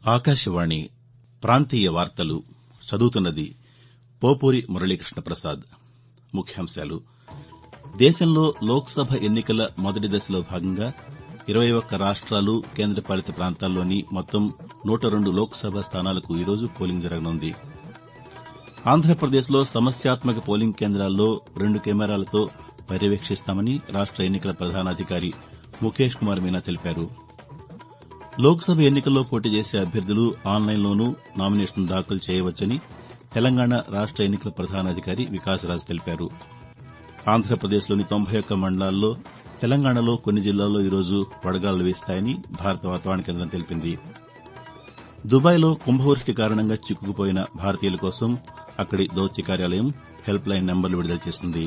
ఆకాశవాణి ప్రాంతీయ వార్తలు చదువుతున్నది పోపూరి మురళీకృష్ణ ప్రసాద్ ముఖ్యాంశాలు దేశంలో లోక్సభ ఎన్నికల మొదటి దశలో భాగంగా ఇరవై ఒక్క రాష్ట్రాలు కేంద్రపాలిత ప్రాంతాల్లోని మొత్తం నూట రెండు లోక్సభ స్థానాలకు ఈరోజు పోలింగ్ జరగనుంది ఆంధ్రప్రదేశ్లో సమస్యాత్మక పోలింగ్ కేంద్రాల్లో రెండు కెమెరాలతో పర్యవేక్షిస్తామని రాష్ట ఎన్నికల ప్రధానాధికారి ముఖేష్ కుమార్ మీనా తెలిపారు లోక్సభ ఎన్నికల్లో పోటీ చేసే అభ్యర్థులు ఆన్లైన్లోనూ నామినేషన్ దాఖలు చేయవచ్చని తెలంగాణ రాష్ట ఎన్నికల ప్రధానాధికారి వికాసరాజ్ తెలిపారు ఆంధ్రప్రదేశ్లోని తొంభై ఒక్క మండలాల్లో తెలంగాణలో కొన్ని జిల్లాల్లో ఈరోజు వడగాలులు వీస్తాయని భారత వాతావరణ కేంద్రం తెలిపింది దుబాయ్లో కుంభవృష్టి కారణంగా చిక్కుకుపోయిన భారతీయుల కోసం అక్కడి దౌత్య కార్యాలయం హెల్ప్ లైన్ నెంబర్లు విడుదల చేసింది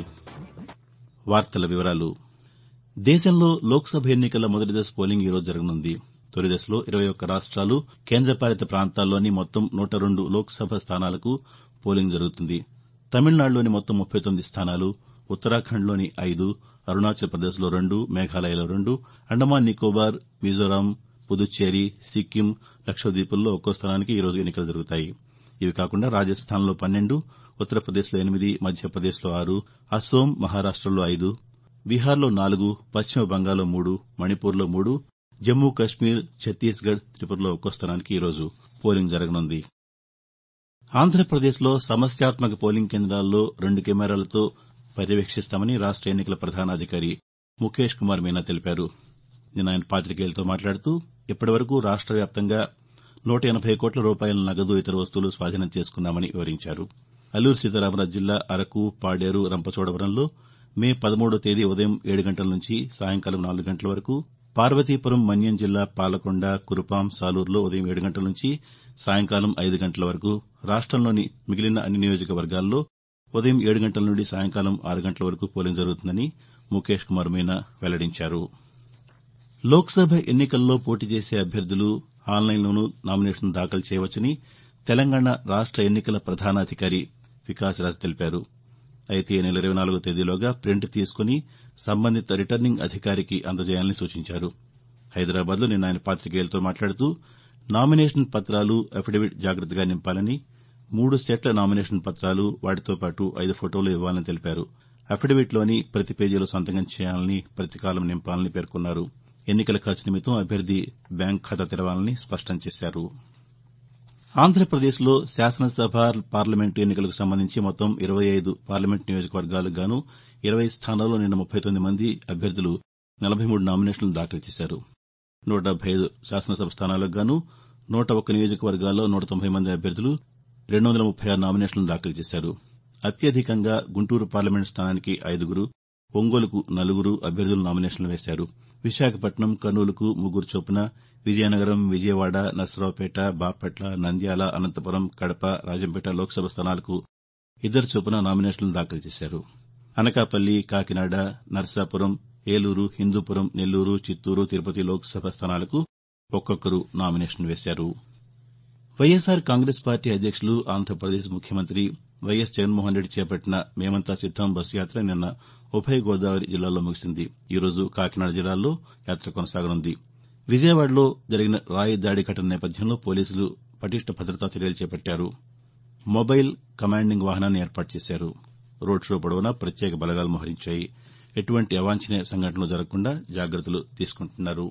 దేశంలో లోక్సభ ఎన్నికల మొదటి దశ పోలింగ్ ఈరోజు జరగనుంది తొలి దశలో ఇరవై ఒక్క రాష్ట్రాలు కేంద్రపాలిత ప్రాంతాల్లోని మొత్తం నూట రెండు లోక్సభ స్థానాలకు పోలింగ్ జరుగుతుంది తమిళనాడులోని మొత్తం ముప్పై తొమ్మిది స్థానాలు ఉత్తరాఖండ్లోని ఐదు అరుణాచల్ ప్రదేశ్లో రెండు మేఘాలయలో రెండు అండమాన్ నికోబార్ మిజోరాం పుదుచ్చేరి సిక్కిం లక్షద్వీపుల్లో ఒక్కో స్థానానికి ఈరోజు ఎన్నికలు జరుగుతాయి ఇవి కాకుండా రాజస్థాన్లో పన్నెండు ఉత్తరప్రదేశ్లో ఎనిమిది మధ్యప్రదేశ్లో ఆరు అస్సోం మహారాష్టలో ఐదు బీహార్లో నాలుగు పశ్చిమ బంగాల్లో మూడు మణిపూర్లో మూడు జమ్మూ కశ్మీర్ ఛత్తీస్గఢ్ త్రిపురలో ఒక్కో స్థానానికి ఈరోజు పోలింగ్ జరగనుంది ఆంధ్రప్రదేశ్లో సమస్యాత్మక పోలింగ్ కేంద్రాల్లో రెండు కెమెరాలతో పర్యవేక్షిస్తామని రాష్ట ఎన్నికల ప్రధానాధికారి ముఖేష్ కుమార్ మీనా తెలిపారు నిన్న ఆయన పాతికేయులతో మాట్లాడుతూ ఇప్పటివరకు రాష్ట వ్యాప్తంగా నూట ఎనబై కోట్ల రూపాయల నగదు ఇతర వస్తువులు స్వాధీనం చేసుకున్నామని వివరించారు అల్లూరు సీతారామరాజు జిల్లా అరకు పాడేరు రంపచోడవరంలో మే పదమూడో తేదీ ఉదయం ఏడు గంటల నుంచి సాయంకాలం నాలుగు గంటల వరకు పార్వతీపురం మన్యం జిల్లా పాలకొండ కురుపాం సాలూరులో ఉదయం ఏడు గంటల నుంచి సాయంకాలం ఐదు గంటల వరకు రాష్టంలోని మిగిలిన అన్ని నియోజకవర్గాల్లో ఉదయం ఏడు గంటల నుండి సాయంకాలం ఆరు గంటల వరకు పోలింగ్ జరుగుతుందని ముఖేష్ కుమార్ మీనా వెల్లడించారు లోక్సభ ఎన్నికల్లో పోటీ చేసే అభ్యర్థులు ఆన్లైన్లోనూ నామినేషన్ దాఖలు చేయవచ్చని తెలంగాణ రాష్ట ఎన్నికల ప్రధానాధికారి వికాసరాజ్ తెలిపారు అయితే ఈ నెల ఇరవై నాలుగో తేదీలోగా ప్రింట్ తీసుకుని సంబంధిత రిటర్నింగ్ అధికారికి అందజేయాలని సూచించారు హైదరాబాద్లో నిన్న ఆయన పాతికేయులతో మాట్లాడుతూ నామినేషన్ పత్రాలు అఫిడవిట్ జాగ్రత్తగా నింపాలని మూడు సెట్ల నామినేషన్ పత్రాలు వాటితో పాటు ఐదు ఫోటోలు ఇవ్వాలని తెలిపారు అఫిడవిట్లోని ప్రతి పేజీలో సంతకం చేయాలని ప్రతి కాలం నింపాలని పేర్కొన్నారు ఎన్నికల ఖర్చు నిమిత్తం అభ్యర్థి బ్యాంకు ఖాతా తెరవాలని స్పష్టం చేశారు ఆంధ్రప్రదేశ్లో శాసనసభ పార్లమెంటు ఎన్నికలకు సంబంధించి మొత్తం ఇరవై ఐదు పార్లమెంటు నియోజకవర్గాలకు గాను ఇరవై స్థానాల్లో నిన్న ముప్పై తొమ్మిది మంది అభ్యర్థులు నలభై మూడు నామినేషన్లు దాఖలు చేశారు నూట డెబ్బై ఐదు శాసనసభ స్థానాలకు గాను నూట ఒక్క నియోజకవర్గాల్లో నూట తొంభై మంది అభ్యర్థులు రెండు వందల ముప్పై ఆరు నామినేషన్లు దాఖలు చేశారు అత్యధికంగా గుంటూరు పార్లమెంటు స్థానానికి ఐదుగురు ఒంగోలుకు నలుగురు అభ్యర్థులు నామినేషన్లు వేశారు విశాఖపట్నం కర్నూలుకు ముగ్గురు చొప్పున విజయనగరం విజయవాడ నర్సరావుపేట బాపట్ల నంద్యాల అనంతపురం కడప రాజంపేట లోక్సభ స్థానాలకు ఇద్దరు చొప్పున నామినేషన్లు దాఖలు చేశారు అనకాపల్లి కాకినాడ నర్సాపురం ఏలూరు హిందూపురం నెల్లూరు చిత్తూరు తిరుపతి లోక్సభ స్థానాలకు ఒక్కొక్కరు నామినేషన్ వేశారు వైఎస్సార్ కాంగ్రెస్ పార్టీ అధ్యక్షులు ఆంధ్రప్రదేశ్ ముఖ్యమంత్రి వైఎస్ జగన్మోహన్ రెడ్డి చేపట్టిన మేమంతా సిద్దం బస్సు యాత్ర నిన్న ఉభయ గోదావరి జిల్లాల్లో ముగిసింది ఈరోజు కాకినాడ జిల్లాలో యాత్ర కొనసాగనుంది విజయవాడలో జరిగిన రాయి దాడి ఘటన నేపథ్యంలో పోలీసులు పటిష్ట భద్రతా చర్యలు చేపట్టారు మొబైల్ కమాండింగ్ వాహనాన్ని ఏర్పాటు చేశారు రోడ్ షో పొడవునా ప్రత్యేక బలగాలు మోహరించాయి ఎటువంటి అవాంఛనీయ సంఘటనలు జరగకుండా జాగ్రత్తలు తీసుకుంటున్నారు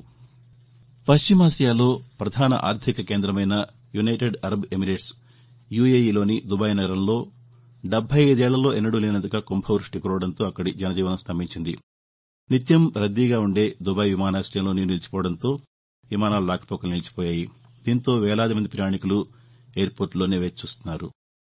పశ్చిమాసియాలో ప్రధాన ఆర్థిక కేంద్రమైన యునైటెడ్ అరబ్ ఎమిరేట్స్ యూఏఈలోని దుబాయ్ నగరంలో డెబ్బై ఐదేళ్లలో ఎన్నడూ లేనంతగా కుంభవృష్టి కురవడంతో అక్కడి జనజీవనం స్తంభించింది నిత్యం రద్దీగా ఉండే దుబాయ్ విమానాశయంలో నీరు నిలిచిపోవడంతో విమానాల రాకపోకలు నిలిచిపోయాయి దీంతో వేలాది మంది ప్రయాణికులు ఎయిర్పోర్టులోనే వేచిచూస్తున్నారు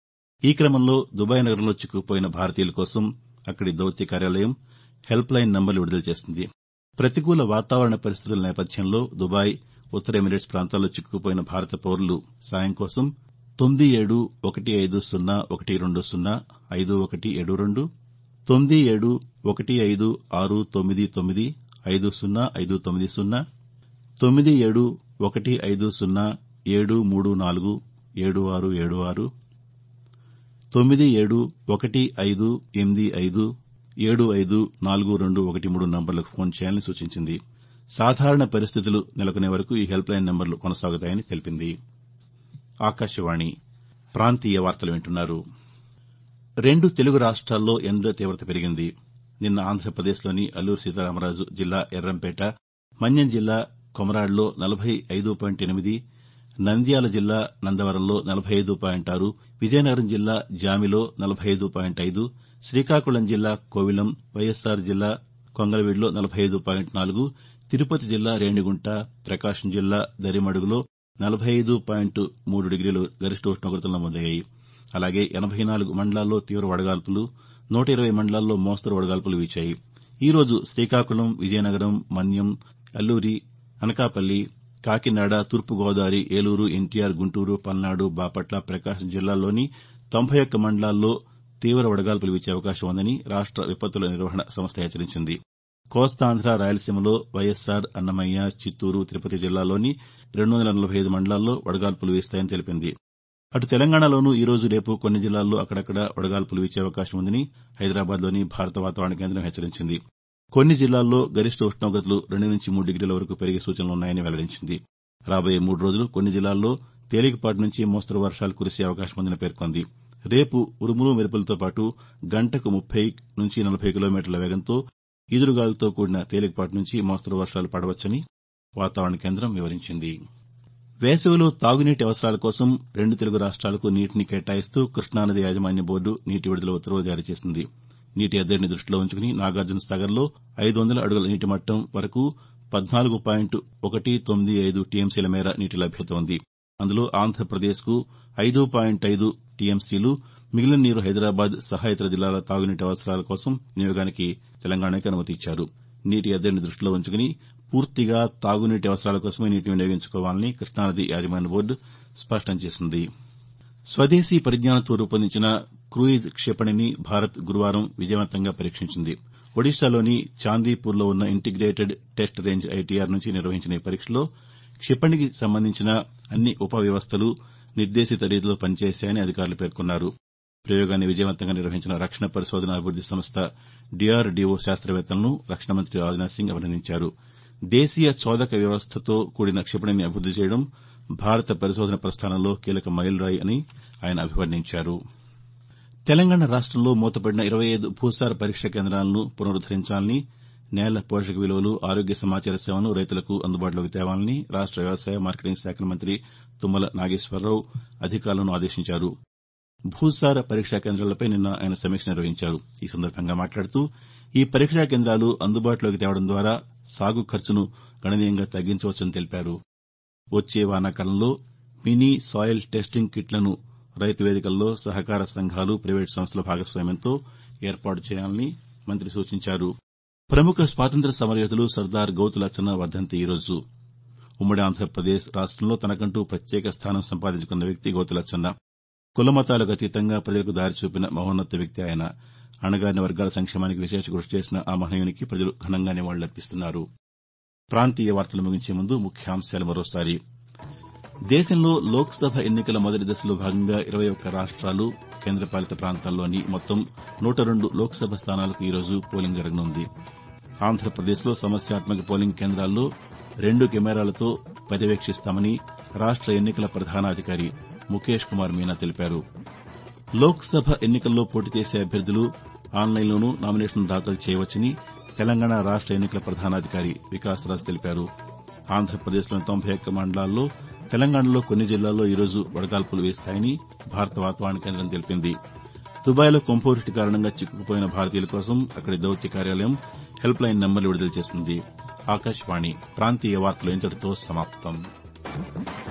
ఈ క్రమంలో దుబాయ్ నగరంలో చిక్కుకుపోయిన భారతీయుల కోసం అక్కడి దౌత్య కార్యాలయం హెల్ప్ లైన్ నంబర్లు విడుదల చేసింది ప్రతికూల వాతావరణ పరిస్థితుల నేపథ్యంలో దుబాయ్ ఉత్తర ఎమిరేట్స్ ప్రాంతాల్లో చిక్కుకుపోయిన భారత పౌరులు సాయం కోసం తొమ్మిది ఏడు ఒకటి ఐదు సున్నా ఒకటి రెండు సున్నా ఐదు ఒకటి ఏడు రెండు తొమ్మిది ఏడు ఒకటి ఐదు ఆరు తొమ్మిది తొమ్మిది ఐదు సున్నా ఐదు తొమ్మిది సున్నా తొమ్మిది ఏడు ఒకటి ఐదు సున్నా ఏడు మూడు నాలుగు ఏడు ఆరు ఏడు ఆరు తొమ్మిది ఏడు ఒకటి ఐదు ఎనిమిది ఐదు ఏడు ఐదు నాలుగు రెండు ఒకటి మూడు నంబర్లకు ఫోన్ చేయాలని సూచించింది సాధారణ పరిస్థితులు నెలకొనే వరకు ఈ హెల్ప్ లైన్ నంబర్లు కొనసాగుతాయని తెలిపింది ఆకాశవాణి ప్రాంతీయ వార్తలు వింటున్నారు రెండు తెలుగు రాష్ట్రాల్లో ఎండ తీవ్రత పెరిగింది నిన్న ఆంధ్రప్రదేశ్లోని అల్లూరు సీతారామరాజు జిల్లా ఎర్రంపేట మన్యం జిల్లా కొమరాడలో నలభై ఐదు పాయింట్ ఎనిమిది నంద్యాల జిల్లా నందవరంలో నలభై ఐదు పాయింట్ ఆరు విజయనగరం జిల్లా జామిలో నలభై ఐదు పాయింట్ ఐదు శ్రీకాకుళం జిల్లా కోవిలం వైఎస్సార్ జిల్లా కొంగలవీడులో నలభై ఐదు పాయింట్ నాలుగు తిరుపతి జిల్లా రేణిగుంట ప్రకాశం జిల్లా దరిమడుగులో నలభై ఐదు పాయింట్ మూడు డిగ్రీలు గరిష్ట ఉష్ణోగ్రతలు నమోదయ్యాయి అలాగే ఎనబై నాలుగు మండలాల్లో తీవ్ర వడగాల్పులు నూట ఇరవై మండలాల్లో మోస్తరు వడగాల్పులు వీచాయి ఈ రోజు శ్రీకాకుళం విజయనగరం మన్యం అల్లూరి అనకాపల్లి కాకినాడ తూర్పుగోదావరి ఏలూరు ఎన్టీఆర్ గుంటూరు పల్నాడు బాపట్ల ప్రకాశం జిల్లాల్లోని తొంభై ఒక్క మండలాల్లో తీవ్ర వడగాల్పులు వీచే అవకాశం ఉందని రాష్ట విపత్తుల నిర్వహణ సంస్థ హెచ్చరించింది కోస్తాంధ్ర రాయలసీమలో వైఎస్సార్ అన్నమయ్య చిత్తూరు తిరుపతి జిల్లాల్లోని రెండు వందల నలభై ఐదు మండలాల్లో వడగాల్పులు వీస్తాయని తెలిపింది అటు తెలంగాణలోనూ ఈ రోజు రేపు కొన్ని జిల్లాల్లో అక్కడక్కడ వడగాల్పులు వీచే అవకాశం ఉందని హైదరాబాద్లోని భారత వాతావరణ కేంద్రం హెచ్చరించింది కొన్ని జిల్లాల్లో గరిష్ట ఉష్ణోగ్రతలు రెండు నుంచి మూడు డిగ్రీల వరకు పెరిగే సూచనలున్నాయని వెల్లడించింది రాబోయే మూడు రోజులు కొన్ని జిల్లాల్లో తేలికపాటి నుంచి మోస్తరు వర్షాలు కురిసే అవకాశం ఉందని పేర్కొంది రేపు ఉరుములు మెరుపులతో పాటు గంటకు ముప్పై నుంచి నలభై కిలోమీటర్ల వేగంతో ఈదురుగాలులతో కూడిన తేలికపాటి నుంచి మోస్తరు వర్షాలు పడవచ్చని వాతావరణ కేంద్రం వివరించింది వేసవిలో తాగునీటి అవసరాల కోసం రెండు తెలుగు రాష్ట్రాలకు నీటిని కేటాయిస్తూ కృష్ణానది యాజమాన్య బోర్డు నీటి విడుదల ఉత్తర్వులు జారీ చేసింది నీటి ఎద్దడిని దృష్టిలో ఉంచుకుని నాగార్జున సాగర్లో ఐదు వందల అడుగుల నీటి మట్టం వరకు పద్నాలుగు పాయింట్ ఒకటి తొమ్మిది ఐదు టీఎంసీల మేర నీటి లభ్యత ఉంది అందులో ఆంధ్రప్రదేశ్కు ఐదు పాయింట్ ఐదు టీఎంసీలు మిగిలిన నీరు హైదరాబాద్ సహా ఇతర జిల్లాల తాగునీటి అవసరాల కోసం వినియోగానికి తెలంగాణకి అనుమతి ఇచ్చారు నీటి ఎద్దడిని దృష్టిలో ఉంచుకుని పూర్తిగా తాగునీటి అవసరాల కోసమే నీటిని వినియోగించుకోవాలని కృష్ణానది యాజమాన్య బోర్డు స్పష్టం చేసింది స్వదేశీ పరిజ్ఞానంతో రూపొందించిన క్రూయిజ్ క్షిపణిని భారత్ గురువారం విజయవంతంగా పరీక్షించింది ఒడిశాలోని చాందీపూర్లో ఉన్న ఇంటిగ్రేటెడ్ టెస్ట్ రేంజ్ ఐటీఆర్ నుంచి నిర్వహించిన ఈ పరీక్షలో క్షిపణికి సంబంధించిన అన్ని ఉప వ్యవస్థలు నిర్దేశిత రీతిలో పనిచేశాయని అధికారులు పేర్కొన్నారు ప్రయోగాన్ని విజయవంతంగా నిర్వహించిన రక్షణ పరిశోధన అభివృద్ది సంస్థ డీఆర్డీఓ శాస్త్రవేత్తలను రక్షణ మంత్రి రాజ్నాథ్ సింగ్ అభినందించారు దేశీయ చోదక వ్యవస్థతో కూడిన క్షిపణిని అభివృద్ది చేయడం భారత పరిశోధన ప్రస్థానంలో కీలక మైలురాయి అని ఆయన అభివర్ణించారు తెలంగాణ రాష్టంలో మూతపడిన ఇరవై ఐదు భూసార పరీక్షా కేంద్రాలను పునరుద్దరించాలని నేల పోషక విలువలు ఆరోగ్య సమాచార సేవను రైతులకు అందుబాటులోకి తేవాలని రాష్ట వ్యవసాయ మార్కెటింగ్ శాఖ మంత్రి తుమ్మల నాగేశ్వరరావు అధికారులను ఆదేశించారు భూసార పరీక్షా కేంద్రాలపై నిన్న ఆయన సమీక్ష నిర్వహించారు ఈ సందర్భంగా మాట్లాడుతూ ఈ పరీక్షా కేంద్రాలు అందుబాటులోకి తేవడం ద్వారా సాగు ఖర్చును గణనీయంగా తగ్గించవచ్చని తెలిపారు వచ్చే వానాకాలంలో మినీ సాయిల్ టెస్టింగ్ కిట్లను రైతు వేదికల్లో సహకార సంఘాలు ప్రైవేటు సంస్థల భాగస్వామ్యంతో ఏర్పాటు చేయాలని మంత్రి సూచించారు ప్రముఖ స్వాతంత్ర్య సమరయోధులు సర్దార్ గౌతులచ్చన్న వర్దంతి ఈరోజు ఉమ్మడి ఆంధ్రప్రదేశ్ రాష్టంలో తనకంటూ ప్రత్యేక స్థానం సంపాదించుకున్న వ్యక్తి గౌతులచ్చన్న కులమతాలకు అతీతంగా ప్రజలకు దారి చూపిన మహోన్నత వ్యక్తి ఆయన అణగారిన వర్గాల సంక్షేమానికి విశేష కృషి చేసిన ఆ మహనీయునికి ప్రజలు ఘనంగా నివాళులర్పిస్తున్నారు ప్రాంతీయ వార్తలు ముగించే ముందు ముఖ్యాంశాలు మరోసారి దేశంలో లోక్సభ ఎన్నికల మొదటి దశలో భాగంగా ఇరవై ఒక్క రాష్ట్రాలు కేంద్రపాలిత ప్రాంతాల్లోని మొత్తం నూట రెండు లోక్సభ స్థానాలకు ఈరోజు పోలింగ్ జరగనుంది ఆంధ్రప్రదేశ్లో సమస్యాత్మక పోలింగ్ కేంద్రాల్లో రెండు కెమెరాలతో పర్యవేక్షిస్తామని రాష్ట ఎన్నికల ప్రధానాధికారి ముఖేష్ కుమార్ మీనా తెలిపారు లోక్సభ ఎన్నికల్లో పోటీ చేసే అభ్యర్థులు ఆన్లైన్లోనూ నామినేషన్ దాఖలు చేయవచ్చని తెలంగాణ రాష్ట ఎన్నికల ప్రధానాధికారి వికాస్ రాజ్ తెలిపారు ఆంధ్రప్రదేశ్లోని తొంభై ఒక్క మండలాల్లో తెలంగాణలో కొన్ని జిల్లాల్లో ఈరోజు వడగాల్పులు వేస్తాయని భారత వాతావరణ కేంద్రం తెలిపింది దుబాయ్లో కుంభవృష్టి కారణంగా చిక్కుకుపోయిన భారతీయుల కోసం అక్కడి దౌత్య కార్యాలయం హెల్ప్ లైన్ నెంబర్లు విడుదల చేసింది ఆకాశవాణి ప్రాంతీయ వార్తలు ఇంతటితో సమాప్తం